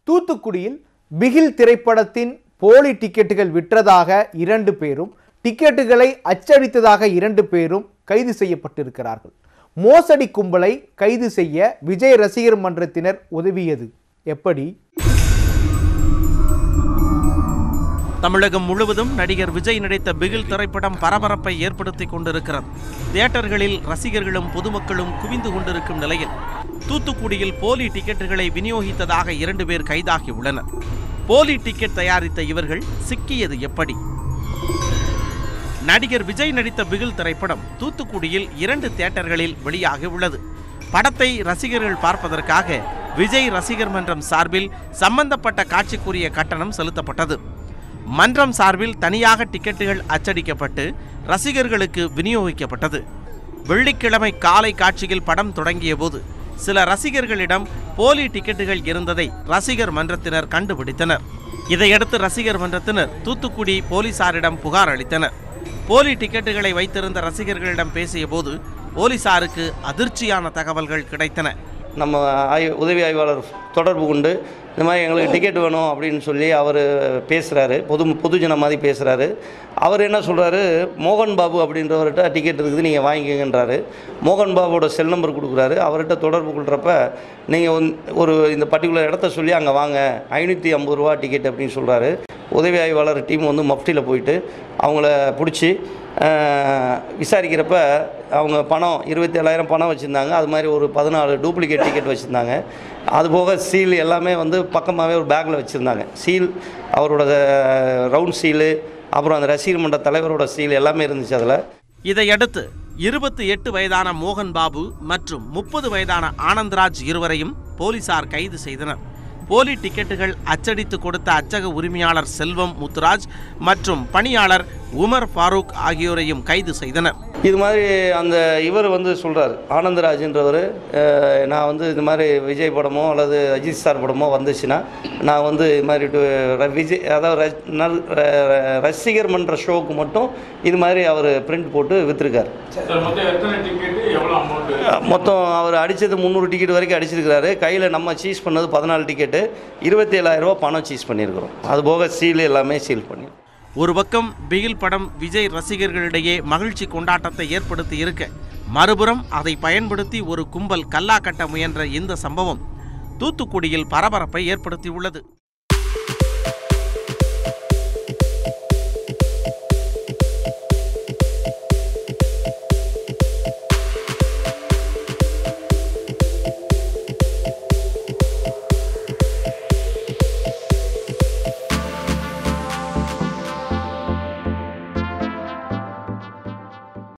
தூத்துக்குடியில் பிகில் திரைப்படத்தின் போலி டிக்கெட்டுகள் விற்றதாக இரண்டு பேரும் டிக்கெட்டுகளை அச்சடித்ததாக இரண்டு பேரும் கைது செய்யப்பட்டிருக்கிறார்கள் மோசடி கும்பலை கைது செய்ய விஜய் ரசிகர் மன்றத்தினர் உதவியது எப்படி தமிழகம் முழுவதும் நடிகர் விஜய் நடித்த பிகில் திரைப்படம் பரபரப்பை ஏற்படுத்திக் கொண்டிருக்கிறது தியேட்டர்களில் ரசிகர்களும் பொதுமக்களும் குவிந்து கொண்டிருக்கும் நிலையில் தூத்துக்குடியில் போலி டிக்கெட்டுகளை விநியோகித்ததாக இரண்டு பேர் கைதாகி உள்ளனர் போலி டிக்கெட் தயாரித்த இவர்கள் சிக்கியது எப்படி நடிகர் விஜய் நடித்த பிகில் திரைப்படம் தூத்துக்குடியில் இரண்டு தியேட்டர்களில் வெளியாகி உள்ளது படத்தை ரசிகர்கள் பார்ப்பதற்காக விஜய் ரசிகர் மன்றம் சார்பில் சம்பந்தப்பட்ட காட்சிக்குரிய கட்டணம் செலுத்தப்பட்டது மன்றம் சார்பில் தனியாக டிக்கெட்டுகள் அச்சடிக்கப்பட்டு ரசிகர்களுக்கு விநியோகிக்கப்பட்டது வெள்ளிக்கிழமை காலை காட்சியில் படம் தொடங்கிய போது சில ரசிகர்களிடம் போலி டிக்கெட்டுகள் இருந்ததை ரசிகர் மன்றத்தினர் கண்டுபிடித்தனர் இதையடுத்து ரசிகர் மன்றத்தினர் தூத்துக்குடி போலீசாரிடம் புகார் அளித்தனர் போலி டிக்கெட்டுகளை வைத்திருந்த ரசிகர்களிடம் பேசியபோது போலீசாருக்கு அதிர்ச்சியான தகவல்கள் கிடைத்தன நம்ம ஆய் உதவி ஆய்வாளர் தொடர்பு கொண்டு இந்த மாதிரி எங்களுக்கு டிக்கெட் வேணும் அப்படின்னு சொல்லி அவர் பேசுகிறாரு பொது பொதுஜன மாதிரி பேசுகிறாரு அவர் என்ன சொல்கிறாரு மோகன் பாபு அப்படின்றவர்கிட்ட டிக்கெட் இருக்குது நீங்கள் வாங்கிக்கங்கன்றாரு மோகன் பாபுவோட செல் நம்பர் கொடுக்குறாரு அவர்கிட்ட தொடர்பு கொள்கிறப்ப நீங்கள் ஒரு இந்த பர்டிகுலர் இடத்த சொல்லி அங்கே வாங்க ஐநூற்றி ஐம்பது ரூபா டிக்கெட் அப்படின்னு சொல்கிறாரு உதவி ஆய்வாளர் டீம் வந்து மஃப்டியில் போயிட்டு அவங்கள பிடிச்சி விசாரிக்கிறப்ப அவங்க பணம் இருபத்தி ஏழாயிரம் பணம் வச்சுருந்தாங்க அது மாதிரி ஒரு பதினாலு டூப்ளிகேட் டிக்கெட் வச்சுருந்தாங்க அது போக சீல் எல்லாமே வந்து பக்கமாகவே ஒரு பேக்கில் வச்சுருந்தாங்க சீல் அவரோட ரவுண்ட் சீலு அப்புறம் அந்த ரசிகர் மன்ற தலைவரோட சீல் எல்லாமே இருந்துச்சு அதில் இதையடுத்து இருபத்தி எட்டு வயதான மோகன் பாபு மற்றும் முப்பது வயதான ஆனந்த்ராஜ் இருவரையும் போலீசார் கைது செய்தனர் போலி டிக்கெட்டுகள் அச்சடித்து கொடுத்த அச்சக உரிமையாளர் செல்வம் முத்துராஜ் மற்றும் பணியாளர் உமர் ஃபாரூக் ஆகியோரையும் கைது செய்தனர் இது மாதிரி அந்த இவர் வந்து சொல்கிறார் ஆனந்தராஜன்றவர் நான் வந்து இது மாதிரி விஜய் படமோ அல்லது அஜித் சார் படமோ வந்துச்சுன்னா நான் வந்து இது மாதிரி டு- ர- விஜய் அதாவது ர- நல்- ர- ரசிகர் மன்ற ஷோவுக்கு மட்டும் இது மாதிரி அவர் பிரிண்ட் போட்டு விற்றுருக்கார் சார் மொத்தம் எத்தனை டிக்கெட்டு எவ்வளோ அமௌண்ட்டு மொத்தம் அவர் அடித்தது முந்நூறு டிக்கெட் வரைக்கும் அடிச்சிருக்கிறாரு கையில் நம்ம சீஸ் பண்ணது பதினாலு டிக்கெட்டு இருபத்தி ஏழாயிரரூபா பணம் சீஸ் பண்ணியிருக்கிறோம் அது போக சீல் எல்லாமே சீல் பண்ணி ஒரு பக்கம் பிகில் படம் விஜய் ரசிகர்களிடையே மகிழ்ச்சி கொண்டாட்டத்தை ஏற்படுத்தி இருக்க மறுபுறம் அதை பயன்படுத்தி ஒரு கும்பல் கல்லா கட்ட முயன்ற இந்த சம்பவம் தூத்துக்குடியில் பரபரப்பை ஏற்படுத்தியுள்ளது